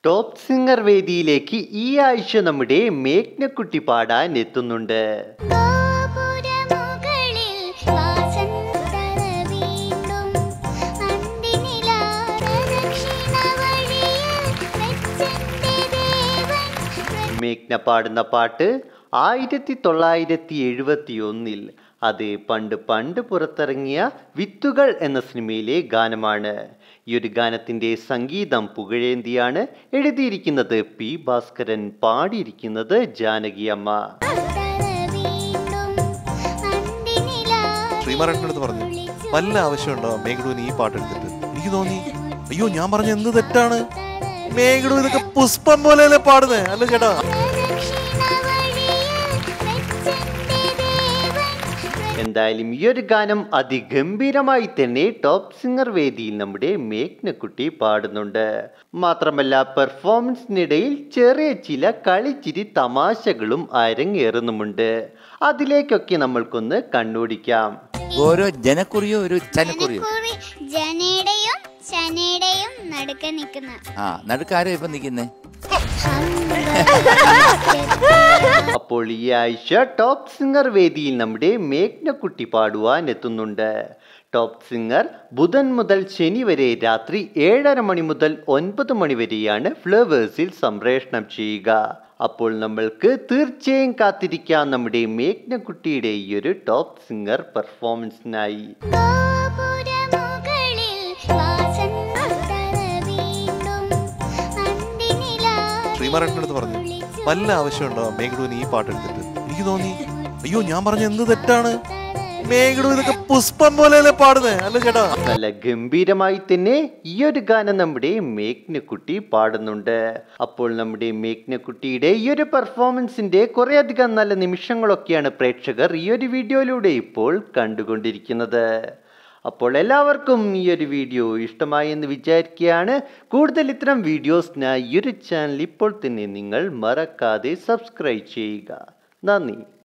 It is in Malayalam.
ടോപ്പ് സിംഗർ വേദിയിലേക്ക് ഈ ആഴ്ച നമ്മുടെ മേഘ്നക്കുട്ടി പാടാൻ എത്തുന്നുണ്ട് ഗോപുരമുകളിൽ വാസന്തര വീണ്ടും അന്തിനിലാവ ദക്ഷിണവഴിയിൽ വെച്ചെന്റെ ദേവൻ മേഘ്ന പാടുന്ന പാട്ട് ആയിരത്തി തൊള്ളായിരത്തി എഴുപത്തി ഒന്നിൽ അത് പണ്ട് പണ്ട് പുറത്തിറങ്ങിയ വിത്തുകൾ എന്ന സിനിമയിലെ ഗാനമാണ് ഈ ഒരു ഗാനത്തിൻ്റെ സംഗീതം പുകഴേന്തിയാണ് എഴുതിയിരിക്കുന്നത് പി ഭാസ്കരൻ പാടിയിരിക്കുന്നത് ജാനകി അമ്മ വീണ്ടും അന്തിനിലാവിൽ ശ്രീമാരേട്ടൻ്റെ അടുത്ത് പറഞ്ഞു വല്ല ആവശ്യമുണ്ടോ മേഘടുവിന് ഈ പാട്ട് എടുത്തിട്ട് എനിക്ക് തോന്നി അയ്യോ ഞാൻ പറഞ്ഞ എന്ത് തെറ്റാണ് മേഘടു ഇതൊക്കെ പുഷ്പം പോലെയല്ലേ പാടുന്നേ അല്ല ചേട്ടാ എന്തായാലും ഈ ഒരു ഗാനം അതിഗംഭീരമായി തന്നെ ടോപ്പ് സിംഗർ വേദിയിൽ നമ്മുടെ മേഘ്നക്കുട്ടി പാടുന്നുണ്ട് മാത്രമല്ല പെർഫോമൻസിനിടയിൽ ചെറിയ ചില കളിച്ചിരി തമാശകളും അരങ്ങേറുന്നുമുണ്ട് അതിലേക്കൊക്കെ നമ്മൾക്കൊന്ന് കണ്ണോടിക്കാം ഓരോ ജനക്കുറിയോ ഒരു ചനക്കുറിയോ ജനക്കുറി ജനയുടെയും ശനയുടെയും നടുക്ക് നിൽക്കുന്ന ആ നടുക്കാരോ ഇപ്പൊ നിക്കുന്നേ അപ്പോൾ ഈ ആഴ്ച ടോപ്പ് സിംഗർ വേദിയിൽ നമ്മുടെ മേഘ്നക്കുട്ടി പാടുവാൻ എത്തുന്നുണ്ട് ടോപ്പ് സിംഗർ ബുധൻ മുതൽ ശനി വരെ രാത്രി ഏഴര മണി മുതൽ ഒൻപത് മണി വരെയാണ് ഫ്ലവേഴ്സിൽ സംപ്രേഷണം ചെയ്യുക അപ്പോൾ നമ്മൾക്ക് തീർച്ചയായും കാത്തിരിക്കാം നമ്മുടെ മേഘ്നക്കുട്ടിയുടെ ഈ ഒരു ടോപ്പ് സിംഗർ പെർഫോമൻസിനായി ഗോപുരമുകളിൽ വാസന്തര വീണ്ടും അന്തിനിലാവിൽ ശ്രീമാരേട്ടൻ്റെ അടുത്ത് പറഞ്ഞു വല്ല ആവശ്യമുണ്ടോ മേഘടുവിന് ഈ പാട്ട് എടുത്തിട്ട് എനിക്ക് തോന്നി അയ്യോ ഞാൻ പറഞ്ഞ എന്ത് തെറ്റാണ് മേഘടു ഇതൊക്കെ പുഷ്പം പോലെയല്ലേ പാടുന്നേ അല്ല ചേട്ടാ നല്ല ഗംഭീരമായി തന്നെ ഈ ഒരു ഗാനം നമ്മുടെ മേഘ്നക്കുട്ടി പാടുന്നുണ്ട് അപ്പോൾ നമ്മുടെ മേഘ്നക്കുട്ടിയുടെ ഈ ഒരു പെർഫോമൻസിന്റെ കുറെ അധികം നല്ല നിമിഷങ്ങളൊക്കെയാണ് പ്രേക്ഷകർ ഈ ഒരു വീഡിയോയിലൂടെ ഇപ്പോൾ കണ്ടുകൊണ്ടിരിക്കുന്നത് അപ്പോൾ എല്ലാവർക്കും ഈ ഒരു വീഡിയോ ഇഷ്ടമായി എന്ന് വിചാരിക്കുകയാണ് കൂടുതൽ ഇത്തരം വീഡിയോസിനായി ഈ ഒരു ചാനൽ ഇപ്പോൾ തന്നെ നിങ്ങൾ മറക്കാതെ സബ്സ്ക്രൈബ് ചെയ്യുക നന്ദി